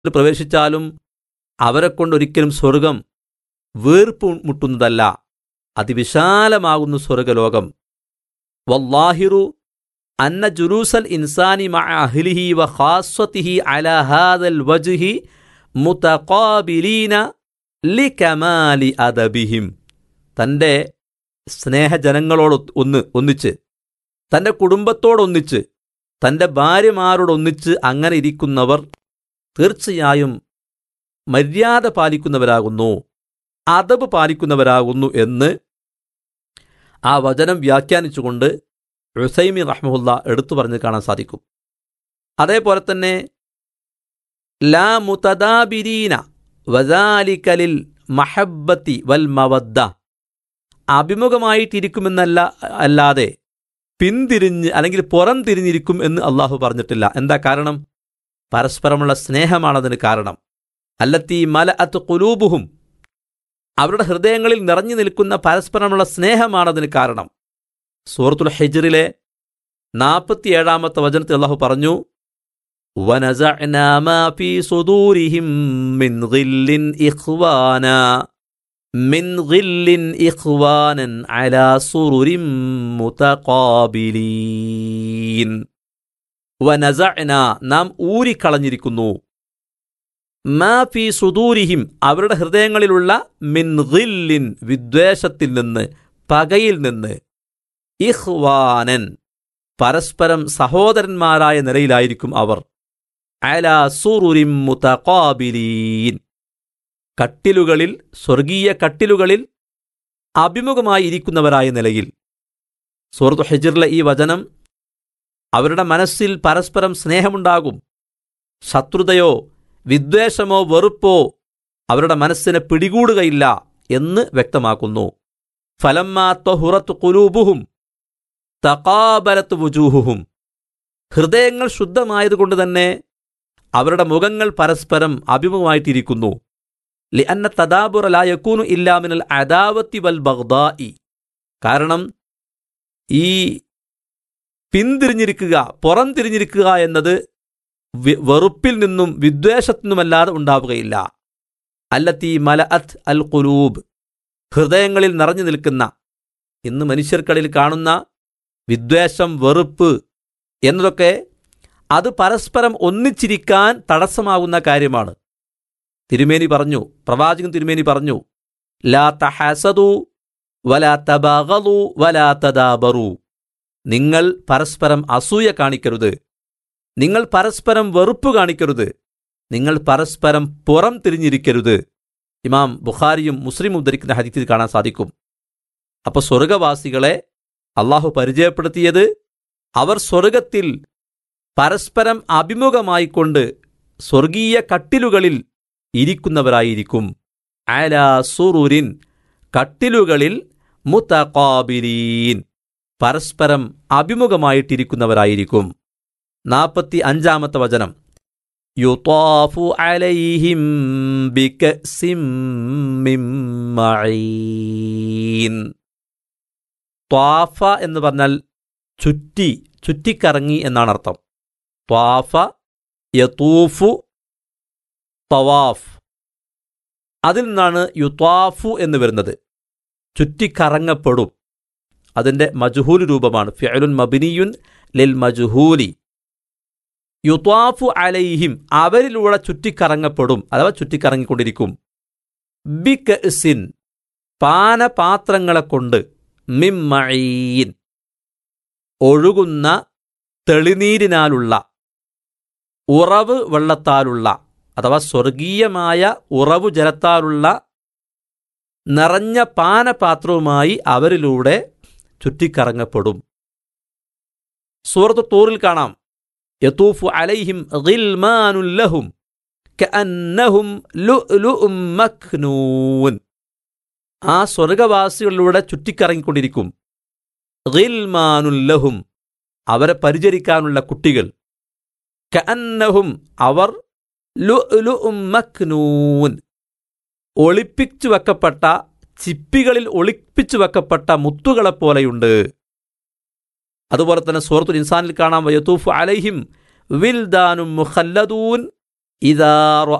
പ്രവേശിച്ചാലും അവരെ കൊണ്ടൊരിക്കലും സ്വർഗം വീർപ്പ് മുട്ടുന്നതല്ല അതിവിശാലമാകുന്നു സ്വർഗലോകം വല്ലാഹിറു അന്ന ജുലൂസൽ ഇൻസാനി മഅ അഹ്ലിഹി വ ഖാസ്വതിഹി അലാ ഹാദൽ വജ്ഹി മുതഖാബിലീന ലികമാലി അദബിഹിം തൻ്റെ സ്നേഹജനങ്ങളോട് ഒന്ന് ഒന്നിച്ച് തൻ്റെ കുടുംബത്തോടൊന്നിച്ച് തൻ്റെ ഭാര്യമാരോടൊന്നിച്ച് അങ്ങനെ ഇരിക്കുന്നവർ തീർച്ചയായും മര്യാദ പാലിക്കുന്നവരാകുന്നു അതബ് പാലിക്കുന്നവരാകുന്നു എന്ന് ആ വചനം വ്യാഖ്യാനിച്ചുകൊണ്ട് റുസൈമി റഹ്മുല്ല എടുത്തു പറഞ്ഞ് കാണാൻ സാധിക്കും അതേപോലെ തന്നെ ലാ മുതദാബിരീന വദാലിക്കലിൽ മഹബത്തി വൽ മവദ്ദ അഭിമുഖമായിട്ടിരിക്കുമെന്നല്ല അല്ലാതെ പിന്തിരിഞ്ഞ് അല്ലെങ്കിൽ പുറം തിരിഞ്ഞിരിക്കും എന്ന് അള്ളാഹു പറഞ്ഞിട്ടില്ല എന്താ കാരണം പരസ്പരമുള്ള സ്നേഹമാണതിന് കാരണം അല്ലത്തി മല അത്ത് കുലൂബുഹും അവരുടെ ഹൃദയങ്ങളിൽ നിറഞ്ഞു നിൽക്കുന്ന പരസ്പരമുള്ള സ്നേഹമാണതിന് കാരണം സൂറത്തുൽ ഹെജറിലെ നാൽപ്പത്തിയേഴാമത്തെ വചനത്തിൽ അള്ളാഹു പറഞ്ഞു وَنَزَعْنَا مَا فِي صُدُورِهِم مِّنْ غِلٍّ إِخْوَانًا مِّنْ غِلٍّ إِخْوَانًا عَلَى سُرُرٍ مُتَقَابِلِينَ وَنَزَعْنَا നാം ഊരിക്കളഞ്ഞിരിക്കുന്നു മാ ഫി സുദൂരിഹിം അവരുടെ ഹൃദയങ്ങളിലുള്ള മിൻ ഗില്ലിൻ വിദ്വേഷത്തിൽ നിന്ന് പകയിൽ നിന്ന് ഇഹ്വാനൻ പരസ്പരം സഹോദരന്മാരായ നിലയിലായിരിക്കും അവർ അല സുറുരിം മുതഖാബിലീൻ കട്ടിലുകളിൽ സ്വർഗീയ കട്ടിലുകളിൽ അഭിമുഖമായി ഇരിക്കുന്നവരായ നിലയിൽ സൂറത്തു ഹെജിറിലെ ഈ വചനം അവരുടെ മനസ്സിൽ പരസ്പരം സ്നേഹമുണ്ടാകും ശത്രുതയോ വിദ്വേഷമോ വെറുപ്പോ അവരുടെ മനസ്സിനെ പിടികൂടുകയില്ല എന്ന് വ്യക്തമാക്കുന്നു ഫലമ്മാ തൊഹുറത്ത് കുലൂബുഹും തകാബലത്ത് വുജൂഹുഹും ഹൃദയങ്ങൾ ശുദ്ധമായതുകൊണ്ട് തന്നെ അവരുടെ മുഖങ്ങൾ പരസ്പരം അഭിമുഖമായിട്ടിരിക്കുന്നു ലി അന്ന തദാബുറ ലാ യക്കൂനു ഇല്ലാമിനൽ അദാവത്തി വൽ ബഗ്ദായി കാരണം ഈ പിന്തിരിഞ്ഞിരിക്കുക പുറം തിരിഞ്ഞിരിക്കുക എന്നത് വി- വെറുപ്പിൽ നിന്നും വിദ്വേഷത്തിൽ നിന്നുമല്ലാതെ ഉണ്ടാവുകയില്ല അല്ലത്തി മല അത്ത് അൽ കുലൂബ് ഹൃദയങ്ങളിൽ നിറഞ്ഞു നിൽക്കുന്ന ഇന്ന് മനുഷ്യർക്കിടയിൽ കാണുന്ന വിദ്വേഷം വെറുപ്പ് എന്നതൊക്കെ അത് പരസ്പരം ഒന്നിച്ചിരിക്കാൻ തടസ്സമാകുന്ന കാര്യമാണ് തിരുമേനി പറഞ്ഞു പ്രവാചകൻ തിരുമേനി പറഞ്ഞു ലാ തഹസദു വലാ തബാഗലു വലാ തദാബറു നിങ്ങൾ പരസ്പരം അസൂയ കാണിക്കരുത് നിങ്ങൾ പരസ്പരം വെറുപ്പ് കാണിക്കരുത് നിങ്ങൾ പരസ്പരം പുറം തിരിഞ്ഞിരിക്കരുത് ഇമാം ബുഖാരിയും മുസ്ലിം ഉദ്ധരിക്കുന്ന ഹദീത്തിൽ കാണാൻ സാധിക്കും അപ്പോൾ സ്വർഗവാസികളെ അള്ളാഹു പരിചയപ്പെടുത്തിയത് അവർ സ്വർഗത്തിൽ പരസ്പരം അഭിമുഖമായിക്കൊണ്ട് സ്വർഗീയ കട്ടിലുകളിൽ ഇരിക്കുന്നവരായിരിക്കും അല സുറുരിൻ കട്ടിലുകളിൽ മുത്തഖാബിലീൻ പരസ്പരം അഭിമുഖമായിട്ടിരിക്കുന്നവരായിരിക്കും നാൽപ്പത്തി അഞ്ചാമത്തെ വചനം യുത്താഫു അലൈഹിം ബികസിം മിൻ മഈൻ ത്വാഫ എന്ന് പറഞ്ഞാൽ ചുറ്റി ചുറ്റിക്കറങ്ങി എന്നാണ് അർത്ഥം ത്വാഫ യതൂഫു തവാഫ് അതിൽ നിന്നാണ് യുത്വാഫു എന്ന് വരുന്നത് ചുറ്റിക്കറങ്ങപ്പെടും അതിൻ്റെ മജുഹൂൽ രൂപമാണ് ഫിഅലുൻ മബിനിയുൻ ലിൽ മജുഹൂലി യുത്വാഫു അലൈഹിം അവരിലൂടെ ചുറ്റിക്കറങ്ങപ്പെടും അഥവാ ചുറ്റിക്കറങ്ങിക്കൊണ്ടിരിക്കും ബിക്സിൻ പാനപാത്രങ്ങളെ കൊണ്ട് മിമ്മഴീൻ ഒഴുകുന്ന തെളിനീരിനാലുള്ള ഉറവ് വെള്ളത്താലുള്ള അഥവാ സ്വർഗീയമായ ഉറവു ജലത്താലുള്ള നിറഞ്ഞ പാനപാത്രവുമായി അവരിലൂടെ ചുറ്റിക്കറങ്ങപ്പെടും സൂറത്ത് തൂറിൽ കാണാം യത്തൂഫു അലൈഹിം ഗിൽമാനുൻ ലഹും കഅന്നഹും ലുഅ്ലുഉം മക്നൂൻ ആ സ്വർഗവാസികളിലൂടെ ചുറ്റിക്കറങ്ങിക്കൊണ്ടിരിക്കും ഗിൽമാനുൻ ലഹും അവരെ പരിചരിക്കാനുള്ള കുട്ടികൾ കഅന്നഹും അവർ ലുഅ്ലുഉം മക്നൂൻ ഒളിപ്പിച്ചു വെക്കപ്പെട്ട ചിപ്പികളിൽ ഒളിപ്പിച്ചു വെക്കപ്പെട്ട മുത്തുകളെപ്പോലെയുണ്ട് അതുപോലെ തന്നെ സൂറത്തുൽ ഇൻസാനിൽ കാണാം വയത്തൂഫ് അലൈഹിം വിൽദാനും മുഖല്ലദൂൻ ഇതാ